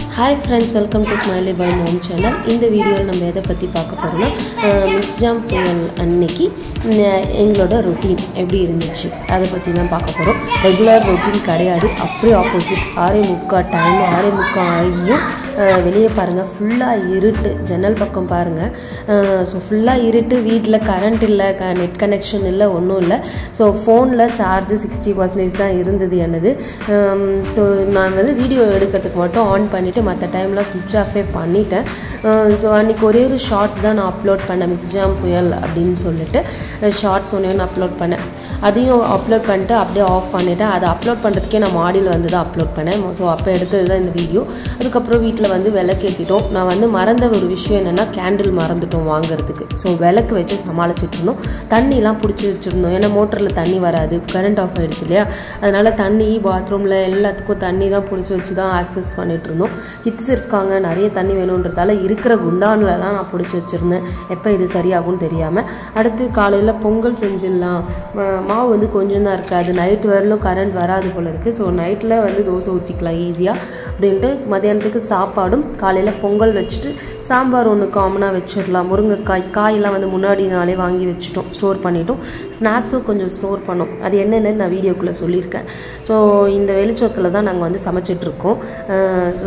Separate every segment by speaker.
Speaker 1: hi friends welcome to smiley by mom channel இந்த வீடியோவில் நம்ம எதை பற்றி பார்க்க போகிறோம்னா மிக்ஸ் ஜாம் புயல் அன்னைக்கு அஹ், எங்களோட ரொட்டீன் எப்படி இருந்துச்சு அதை பற்றி தான் பார்க்க போகிறோம் ரெகுலர் ரொட்டீன் கிடையாது அப்படியே ஆப்போசிட் ஆறே முக்கால் டைம் ஆறே முக்கால் ஆகியும் அஹ், வெளியே பாருங்கள் ஃபுல்லாக இருட்டு ஜன்னல் பக்கம் பாருங்கள் ஸோ ஃபுல்லாக இருட்டு வீட்டில் கரண்ட் இல்லை க நெட் கனெக்ஷன் இல்லை ஒன்றும் இல்லை ஸோ ஃபோனில் சார்ஜ் சிக்ஸ்டி பர்சன்டேஜ் தான் இருந்தது என்னது ஸோ நான் வந்து வீடியோ எடுக்கிறதுக்கு மட்டும் ஆன் பண்ணிவிட்டு மற்ற டைம்லாம் சுவிட்ச் ஆஃபே பண்ணிட்டேன் ஸோ அன்றைக்கி ஒரே ஒரு ஷார்ட்ஸ் தான் நான் அப்லோட் பண்ணேன் மிக்ஜாம் புயல் அப்படின்னு சொல்லிட்டு ஷார்ட்ஸ் ஒன்று நான் அப்லோட் பண்ணேன் அதையும் அப்லோட் பண்ணிட்டு அப்படியே ஆஃப் பண்ணிவிட்டேன் அதை அப்லோட் பண்ணுறதுக்கே நான் மாடியில் வந்து தான் அப்லோட் பண்ணேன் ஸோ அப்போ எடுத்தது தான் இந்த வீடியோ அதுக்கப்புறம் வீட்டில் வந்து விளக்கேற்றிட்டோம் நான் வந்து மறந்த ஒரு விஷயம் என்னென்னா கேண்டில் மறந்துட்டோம் வாங்குறதுக்கு ஸோ விளக்கு வச்சு சமாளிச்சுட்டு இருந்தோம் தண்ணிலாம் பிடிச்சி வச்சுருந்தோம் ஏன்னா மோட்டரில் தண்ணி வராது கரண்ட் ஆஃப் ஆயிடுச்சு இல்லையா அதனால் தண்ணி பாத்ரூமில் எல்லாத்துக்கும் தண்ணி தான் பிடிச்சி வச்சு தான் ஆக்சஸ் பண்ணிட்டு இருந்தோம் கிட்ஸ் இருக்காங்க நிறைய தண்ணி வேணுன்றதால இருக்கிற குண்டான்லலாம் நான் பிடிச்சி வச்சுருந்தேன் எப்போ இது சரியாகும்னு தெரியாமல் அடுத்து காலையில் பொங்கல் செஞ்சிடலாம் ம- மாவு வந்து கொஞ்சம் தான் இருக்காது நைட் வரலும் கரண்ட் வராது போல இருக்குது ஸோ நைட்டில் வந்து தோசை ஊற்றிக்கலாம் ஈஸியாக அப்படின்ட்டு மதியானத்துக்கு சாப்பாடும் காலையில் பொங்கல் வச்சுட்டு சாம்பார் ஒன்று காமனாக வச்சிடலாம் முருங்கைக்காய் காயெல்லாம் வந்து முன்னாடி நாளே வாங்கி வச்சுட்டோம் ஸ்டோர் பண்ணிட்டோம் ஸ்நாக்ஸும் கொஞ்சம் ஸ்டோர் பண்ணோம் அது என்னென்னு நான் வீடியோக்குள்ளே சொல்லியிருக்கேன் ஸோ இந்த வெளிச்சத்தில் தான் நாங்கள் வந்து சமைச்சிட்ருக்கோம் ஸோ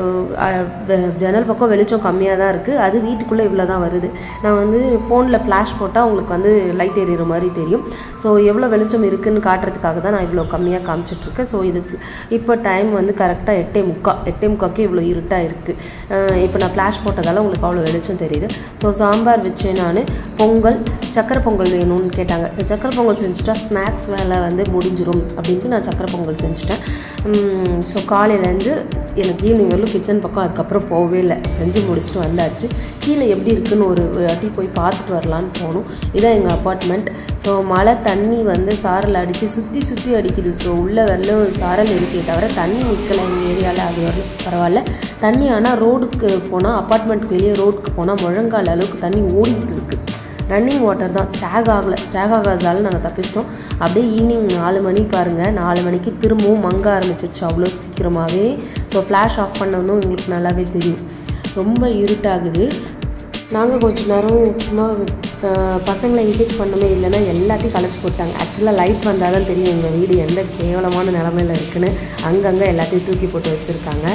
Speaker 1: ஜன்னல் பக்கம் வெளிச்சம் கம்மியாக தான் இருக்குது அது வீட்டுக்குள்ளே இவ்வளோ தான் வருது நான் வந்து ஃபோனில் ஃப்ளாஷ் போட்டால் உங்களுக்கு வந்து லைட் எரியிற மாதிரி தெரியும் ஸோ எவ்வளோ வெளிச்சம் இருக்குன்னு காட்டுறதுக்காக தான் நான் இவ்வளோ கம்மியாக காமிச்சிட்ருக்கேன் ஸோ இது இப்போ டைம் வந்து கரெக்டாக எட்டே முக்கா எட்டே முக்காக்கே இவ்வளோ இருட்டாக இருக்குது இப்போ நான் ஃப்ளாஷ் போட்டதால் உங்களுக்கு அவ்வளோ வெளிச்சம் தெரியுது ஸோ சாம்பார் வச்சேன் நான் பொங்கல் சக்கரை பொங்கல் வேணும்னு கேட்டாங்க ஸோ சக்கரை பொங்கல் செஞ்சுட்டா ஸ்நாக்ஸ் வேலை வந்து முடிஞ்சிரும் அப்படின்ட்டு நான் சக்கரை பொங்கல் செஞ்சுட்டேன் ஸோ காலையிலேருந்து எனக்கு ஈவினிங் வரலும் கிச்சன் பக்கம் அதுக்கப்புறம் போகவே இல்லை செஞ்சு முடிச்சுட்டு வந்தாச்சு கீழே எப்படி இருக்குன்னு ஒரு வாட்டி போய் பார்த்துட்டு வரலான்னு போனோம் இதான் எங்கள் அப்பார்ட்மெண்ட் ஸோ மழை தண்ணி வந்து சாரல் அடித்து சுற்றி சுற்றி அடிக்குது ஸோ உள்ளே வரலும் சாரல் இருக்கே தவிர தண்ணி நிற்கலை எங்கள் ஏரியாவில் அது வரலும் பரவாயில்ல தண்ணி ஆனால் ரோடுக்கு போனால் அப்பார்ட்மெண்ட்டுக்கு வெளியே ரோடுக்கு போனால் முழங்கால் அளவுக்கு தண்ணி ஓடிக்கிட்டு இருக்குது ரன்னிங் வாட்டர் தான் ஸ்டாக் ஆகலை ஸ்டாக் ஆகாததால நாங்கள் தப்பிச்சிட்டோம் அப்படியே ஈவினிங் நாலு மணி பாருங்கள் நாலு மணிக்கு திரும்பவும் மங்க ஆரம்பிச்சிருச்சு அவ்வளோ சீக்கிரமாகவே ஸோ ஃப்ளாஷ் ஆஃப் பண்ணணும் எங்களுக்கு நல்லாவே தெரியும் ரொம்ப இருட்டாகுது நாங்கள் கொஞ்ச நேரம் சும்மா அஹ், பசங்களை என்கேஜ் பண்ணவே இல்லைன்னா எல்லாத்தையும் கலைச்சி போட்டாங்க ஆக்சுவலாக லைட் வந்தால் தான் தெரியும் எங்கள் வீடு எந்த கேவலமான நிலமையில இருக்குன்னு அங்கங்கே எல்லாத்தையும் தூக்கி போட்டு வச்சுருக்காங்க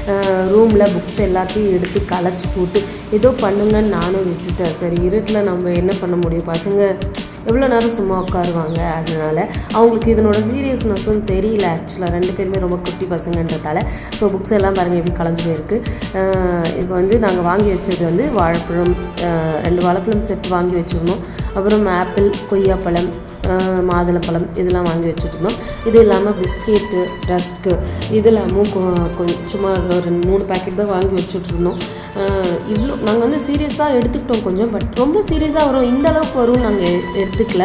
Speaker 1: ரூமில் புக்ஸ் எல்லாத்தையும் எடுத்து கலைச்சி போட்டு ஏதோ பண்ணுங்கன்னு நானும் விட்டுட்டேன் சரி இருட்டில் நம்ம என்ன பண்ண முடியும் பசங்க எவ்வளோ நேரம் சும்மா உட்காருவாங்க அதனால அவங்களுக்கு இதனோட சீரியஸ்னஸும் தெரியல ஆக்சுவலாக ரெண்டு பேருமே ரொம்ப குட்டி பசங்கன்றதால ஸோ புக்ஸ் எல்லாம் பாருங்கள் எப்படி கலைஞ்சு போயிருக்கு அஹ் இப்போ வந்து நாங்கள் வாங்கி வச்சது வந்து வாழைப்பழம் அஹ் ரெண்டு வாழைப்பழம் செட் வாங்கி வச்சுருந்தோம் அப்புறம் ஆப்பிள் கொய்யாப்பழம் அஹ் மாதுளம்பழம் இதெல்லாம் வாங்கி வச்சுருந்தோம் இது இல்லாமல் பிஸ்கெட்டு ரஸ்க்கு இது இல்லாமல் கொ- கொ- சும்மா ஒரு ரெண்டு மூணு பேக்கெட் தான் வாங்கி வச்சுட்ருந்தோம் இவ்வளோ நாங்கள் வந்து சீரியஸாக எடுத்துக்கிட்டோம் கொஞ்சம் பட் ரொம்ப சீரியஸாக வரும் இந்த அளவுக்கு வரும் நாங்கள் எடுத்துக்கல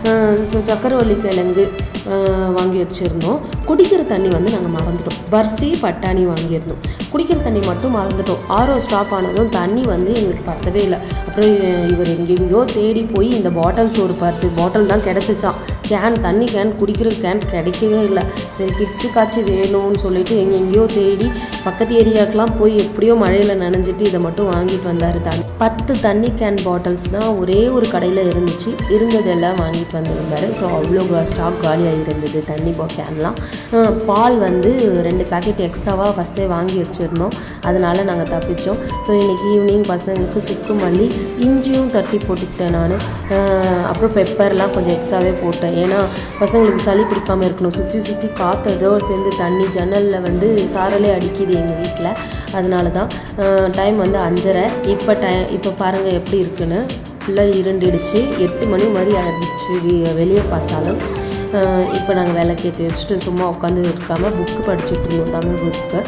Speaker 1: ஸோ சக்கரவள்ளி கிழங்கு அஹ் வாங்கி வச்சுருந்தோம் குடிக்கிற தண்ணி வந்து நாங்கள் மறந்துட்டோம் பர்ஃபி பட்டாணி வாங்கியிருந்தோம் குடிக்கிற தண்ணி மட்டும் மறந்துட்டோம் ஆரோ ஸ்டாப் ஆனதும் தண்ணி வந்து எங்களுக்கு பத்தவே இல்லை அப்புறம் இ- இவர் எங்கெங்கேயோ தேடி போய் இந்த பாட்டில்ஸ் ஒரு பத்து பாட்டில் தான் கிடச்சிச்சான் கேன் தண்ணி கேன் குடிக்கிற கேன் கிடைக்கவே இல்லை சரி கிட்ஸுக்காச்சும் வேணும்னு சொல்லிட்டு எங்கெங்கேயோ தேடி பக்கத்து ஏரியாக்கெலாம் போய் எப்படியோ மழையில் நனைஞ்சிட்டு இதை மட்டும் வாங்கிட்டு வந்தார் தண்ணி பத்து தண்ணி கேன் பாட்டில்ஸ் தான் ஒரே ஒரு கடையில் இருந்துச்சு இருந்ததெல்லாம் வாங்கிட்டு வந்திருந்தார் ஸோ அவ்வளோ ஸ்டாக் காலியாக இருந்தது தண்ணி பா கேன்லாம் அஹ் பால் வந்து ரெண்டு பேக்கெட் எக்ஸ்ட்ராவாக ஃபஸ்ட்டே வாங்கி வச்சுருந்தோம் அதனால் நாங்கள் தப்பிச்சோம் ஸோ இன்றைக்கி ஈவினிங் பசங்களுக்கு சுக்கு மல்லி இஞ்சியும் தட்டி போட்டுக்கிட்டேன் நான் அப்புறம் பெப்பர்லாம் கொஞ்சம் எக்ஸ்ட்ராவே போட்டேன் ஏன்னா பசங்களுக்கு சளி பிடிக்காமல் இருக்கணும் சுற்றி சுற்றி காற்று ஏதோ சேர்ந்து தண்ணி ஜன்னலில் வந்து சாரலே அடிக்குது எங்கள் வீட்டில் அதனால தான் டைம் வந்து அஞ்சரை இப்போ டைம் இப்போ பாருங்கள் எப்படி இருக்குன்னு ஃபுல்லாக இருண்டிடுச்சு எட்டு மணி மாதிரி ஆயிடுச்சு வெ- வெளியே பார்த்தாலும் இப்போ நாங்கள் விளக்கேற்றி வச்சுட்டு சும்மா உட்காந்து இருக்காமல் புக்கு படிச்சுட்டு இருந்தோம் தமிழ் புக்கு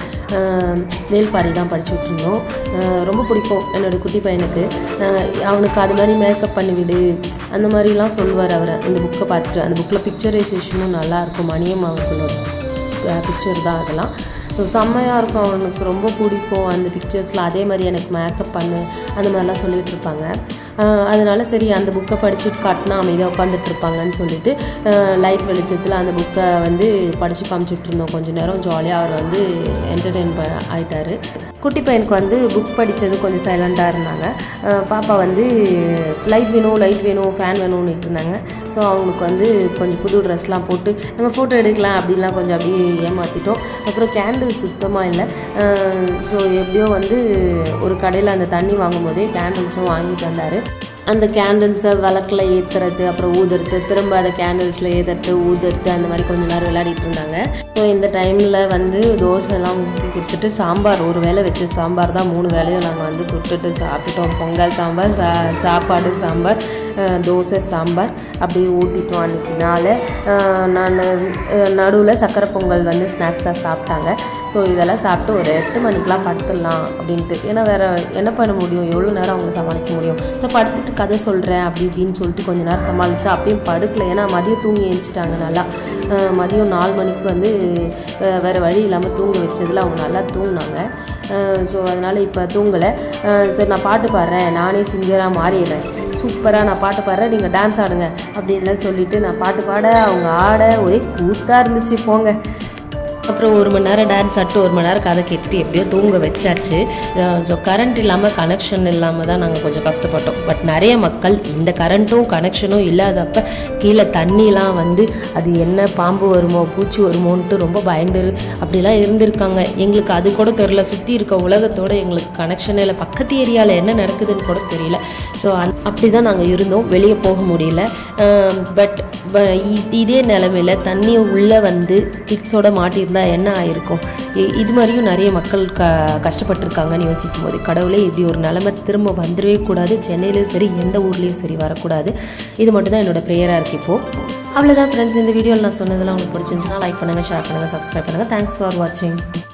Speaker 1: வேல்பாரி தான் படிச்சுட்டு இருந்தோம் அஹ் ரொம்ப பிடிக்கும் என்னோடய குட்டி பையனுக்கு அஹ் அவனுக்கு அது மாதிரி மேக்கப் பண்ணிவிடு அந்த மாதிரிலாம் சொல்லுவார் அவர் அந்த புக்கை பார்த்துட்டு அந்த புக்கில் பிக்சரைசேஷனும் நல்லாயிருக்கும் மணியம் அவர்களோட பிக்சர் தான் அதெல்லாம் ஸோ செம்மையாக இருக்கும் அவனுக்கு ரொம்ப பிடிக்கும் அந்த பிக்சர்ஸில் அதே மாதிரி எனக்கு மேக்கப் பண்ணு அந்த மாதிரிலாம் சொல்லிட்டு இருப்பாங்க ஆஹ் அதனால சரி அந்த புக்கை படிச்சுட்டு காட்டினா அமைதியாக உட்காந்துட்டு இருப்பாங்கன்னு சொல்லிட்டு லைட் வெளிச்சத்தில் அந்த புக்கை வந்து படித்து காமிச்சிட்டு இருந்தோம் கொஞ்ச நேரம் ஜாலியாக அவர் வந்து என்டர்டெயின் ப ஆயிட்டாரு குட்டி பையனுக்கு வந்து புக் படித்தது கொஞ்சம் சைலண்ட்டாக இருந்தாங்க ஆஹ் பாப்பா வந்து லைட் வேணும் லைட் வேணும் ஃபேன் வேணும்னு இருந்தாங்க ஸோ அவங்களுக்கு வந்து கொஞ்சம் புது ட்ரெஸ்லாம் போட்டு நம்ம ஃபோட்டோ எடுக்கலாம் அப்படின்லாம் கொஞ்சம் அப்படியே ஏமாற்றிட்டோம் அப்புறம் கேண்டில் சுத்தமாக இல்லை ஸோ எப்படியோ வந்து ஒரு கடையில் அந்த தண்ணி வாங்கும்போதே கேண்டில்ஸும் வாங்கிட்டு வந்தார் அந்த கேண்டில்ஸை விளக்கில் ஏற்றுறது அப்புறம் ஊதுறது திரும்ப அதை கேண்டில்ஸில் ஏற்றுறது ஊதுறது அந்த மாதிரி கொஞ்ச நேரம் விளையாடிட்டு இருந்தாங்க ஸோ இந்த டைமில் வந்து தோசைலாம் ஊற்றி கொடுத்துட்டு சாம்பார் ஒரு வேளை வச்ச சாம்பார் தான் மூணு வேளையும் நாங்கள் வந்து கொடுத்துட்டு சாப்பிட்டுட்டோம் பொங்கல் சாம்பார் சா சாப்பாடு சாம்பார் அஹ், தோசை சாம்பார் அப்படியே ஊற்றிட்டோம் அன்றைக்கி நாள் நான் நடுவில் சக்கரை பொங்கல் வந்து ஸ்நாக்ஸாக சாப்பிட்டாங்க ஸோ இதெல்லாம் சாப்பிட்டு ஒரு எட்டு மணிக்கெலாம் படுத்துடலாம் அப்படின்ட்டு ஏன்னா வேறு என்ன பண்ண முடியும் எவ்வளோ நேரம் அவங்க சமாளிக்க முடியும் ஸோ படுத்துட்டு கதை சொல்கிறேன் அப்படி இப்படின்னு சொல்லிட்டு கொஞ்ச நேரம் சமாளித்து அப்பயும் படுக்கல ஏன்னா மதியம் தூங்கி எழுந்துச்சிட்டாங்க நல்லா அஹ் மதியம் நாலு மணிக்கு வந்து அஹ் வேறு வழி இல்லாமல் தூங்க வச்சதில் அவங்க நல்லா தூங்கினாங்க ஸோ அதனால் இப்போ தூங்கலை சரி நான் பாட்டு பாடுறேன் நானே சிங்கராக மாறிடுறேன் சூப்பராக நான் பாட்டு பாடுறேன் நீங்கள் டான்ஸ் ஆடுங்க அப்படின்லாம் சொல்லிட்டு நான் பாட்டு பாட அவங்க ஆட ஒரே கூத்தாக இருந்துச்சு போங்க அப்புறம் ஒரு மணி நேரம் டான்ஸ் ஆட்டு ஒரு மணி நேரம் கதை கேட்டுட்டு எப்படியோ தூங்க வச்சாச்சு ஸோ கரண்ட் இல்லாமல் கனெக்ஷன் இல்லாமல் தான் நாங்கள் கொஞ்சம் கஷ்டப்பட்டோம் பட் நிறைய மக்கள் இந்த கரண்ட்டும் கனெக்ஷனும் இல்லாதப்ப கீழே தண்ணிலாம் வந்து அது என்ன பாம்பு வருமோ பூச்சி வருமோன்ட்டு ரொம்ப பயந்து அப்படிலாம் இருந்திருக்காங்க எங்களுக்கு அது கூட தெரில சுற்றி இருக்க உலகத்தோட எங்களுக்கு கனெக்ஷனே இல்லை பக்கத்து ஏரியாவில் என்ன நடக்குதுன்னு கூட தெரியல ஸோ அப்படி தான் நாங்கள் இருந்தோம் வெளியே போக முடியல பட் இதே நிலமையில தண்ணி உள்ளே வந்து கிட்ஸோட மாட்டியிருந்தா என்ன ஆயிருக்கும் இ- இது மாதிரியும் நிறைய மக்கள் க கஷ்டப்பட்டிருக்காங்கன்னு யோசிக்கும் போது கடவுளே இப்படி ஒரு நிலைமை திரும்ப வந்துடவே கூடாது சென்னையிலையும் சரி எந்த ஊர்லேயும் சரி வரக்கூடாது இது மட்டும் தான் என்னோட ப்ரேயராக இருக்குது இப்போது அவ்வளோதான் ஃப்ரெண்ட்ஸ் இந்த வீடியோவில் நான் சொன்னதெல்லாம் உங்களுக்கு பிடிச்சிருந்துச்சுன்னா லைக் பண்ணுங்கள் ஷேர் பண்ணுங்கள் சப்ஸ்கிரைப் பண்ணுங்கள் தேங்க்ஸ் ஃபார் வாட்சிங்